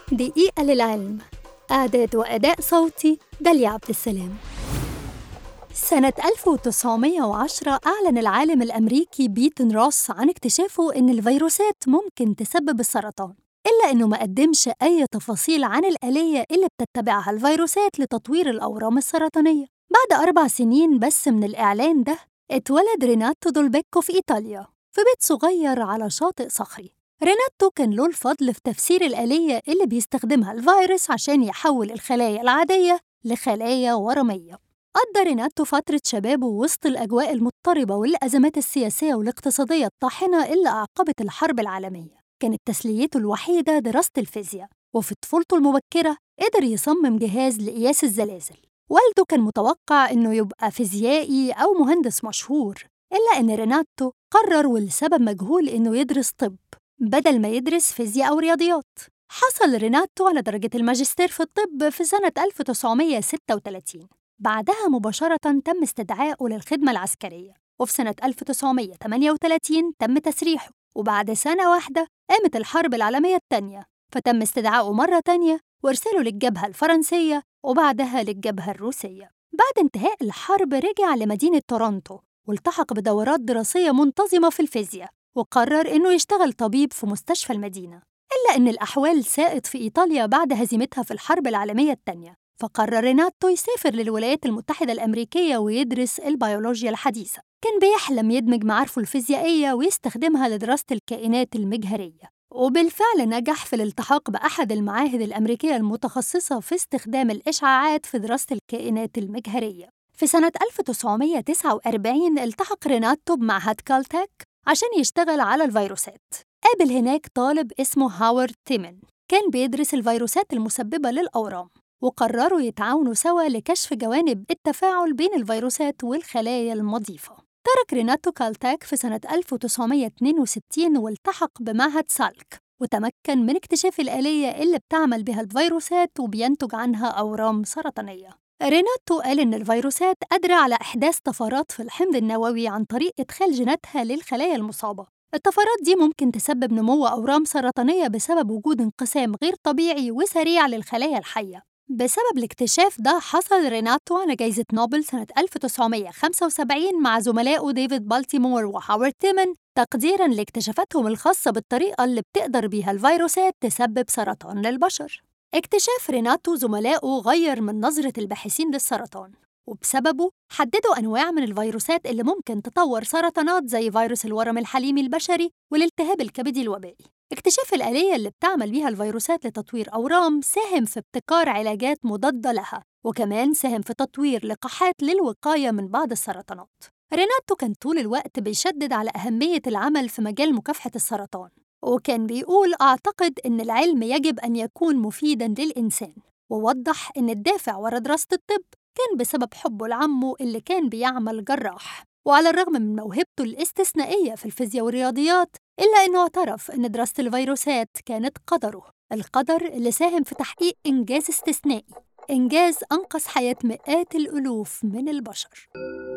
دقيقة للعلم إعداد وأداء صوتي داليا عبد السلام سنة 1910 أعلن العالم الأمريكي بيتن روس عن اكتشافه إن الفيروسات ممكن تسبب السرطان إلا إنه ما قدمش أي تفاصيل عن الآلية اللي بتتبعها الفيروسات لتطوير الأورام السرطانية بعد أربع سنين بس من الإعلان ده اتولد ريناتو دولبيكو في إيطاليا في بيت صغير على شاطئ صخري ريناتو كان له الفضل في تفسير الآلية اللي بيستخدمها الفيروس عشان يحول الخلايا العادية لخلايا ورمية قضى ريناتو فترة شبابه وسط الأجواء المضطربة والأزمات السياسية والاقتصادية الطاحنة اللي أعقبت الحرب العالمية كانت تسليته الوحيدة دراسة الفيزياء وفي طفولته المبكرة قدر يصمم جهاز لقياس الزلازل والده كان متوقع إنه يبقى فيزيائي أو مهندس مشهور إلا إن ريناتو قرر ولسبب مجهول إنه يدرس طب بدل ما يدرس فيزياء أو رياضيات حصل ريناتو على درجة الماجستير في الطب في سنة 1936 بعدها مباشرة تم استدعائه للخدمة العسكرية وفي سنة 1938 تم تسريحه وبعد سنة واحدة قامت الحرب العالمية الثانية فتم استدعائه مرة تانية وإرساله للجبهة الفرنسية وبعدها للجبهة الروسية بعد انتهاء الحرب رجع لمدينة تورونتو والتحق بدورات دراسية منتظمة في الفيزياء وقرر إنه يشتغل طبيب في مستشفى المدينة إلا إن الأحوال ساءت في إيطاليا بعد هزيمتها في الحرب العالمية الثانية فقرر ريناتو يسافر للولايات المتحدة الأمريكية ويدرس البيولوجيا الحديثة كان بيحلم يدمج معارفه الفيزيائية ويستخدمها لدراسة الكائنات المجهرية وبالفعل نجح في الالتحاق بأحد المعاهد الأمريكية المتخصصة في استخدام الإشعاعات في دراسة الكائنات المجهرية في سنة 1949 التحق ريناتو بمعهد كالتك عشان يشتغل على الفيروسات قابل هناك طالب اسمه هاورد تيمن كان بيدرس الفيروسات المسببة للأورام وقرروا يتعاونوا سوا لكشف جوانب التفاعل بين الفيروسات والخلايا المضيفة ترك ريناتو كالتاك في سنة 1962 والتحق بمعهد سالك وتمكن من اكتشاف الآلية اللي بتعمل بها الفيروسات وبينتج عنها أورام سرطانية ريناتو قال إن الفيروسات قادرة على إحداث طفرات في الحمض النووي عن طريق إدخال جيناتها للخلايا المصابة الطفرات دي ممكن تسبب نمو أورام سرطانية بسبب وجود انقسام غير طبيعي وسريع للخلايا الحية بسبب الاكتشاف ده حصل ريناتو على جائزة نوبل سنة 1975 مع زملائه ديفيد بالتيمور وهاورد تيمن تقديراً لاكتشافاتهم الخاصة بالطريقة اللي بتقدر بيها الفيروسات تسبب سرطان للبشر اكتشاف ريناتو زملائه غير من نظرة الباحثين للسرطان وبسببه حددوا أنواع من الفيروسات اللي ممكن تطور سرطانات زي فيروس الورم الحليمي البشري والالتهاب الكبدي الوبائي اكتشاف الآلية اللي بتعمل بيها الفيروسات لتطوير أورام ساهم في ابتكار علاجات مضادة لها وكمان ساهم في تطوير لقاحات للوقاية من بعض السرطانات ريناتو كان طول الوقت بيشدد على أهمية العمل في مجال مكافحة السرطان وكان بيقول أعتقد إن العلم يجب أن يكون مفيداً للإنسان ووضح إن الدافع ورا دراسة الطب كان بسبب حبه لعمه اللي كان بيعمل جراح وعلى الرغم من موهبته الاستثنائية في الفيزياء والرياضيات إلا إنه اعترف إن دراسة الفيروسات كانت قدره القدر اللي ساهم في تحقيق إنجاز استثنائي إنجاز أنقذ حياة مئات الألوف من البشر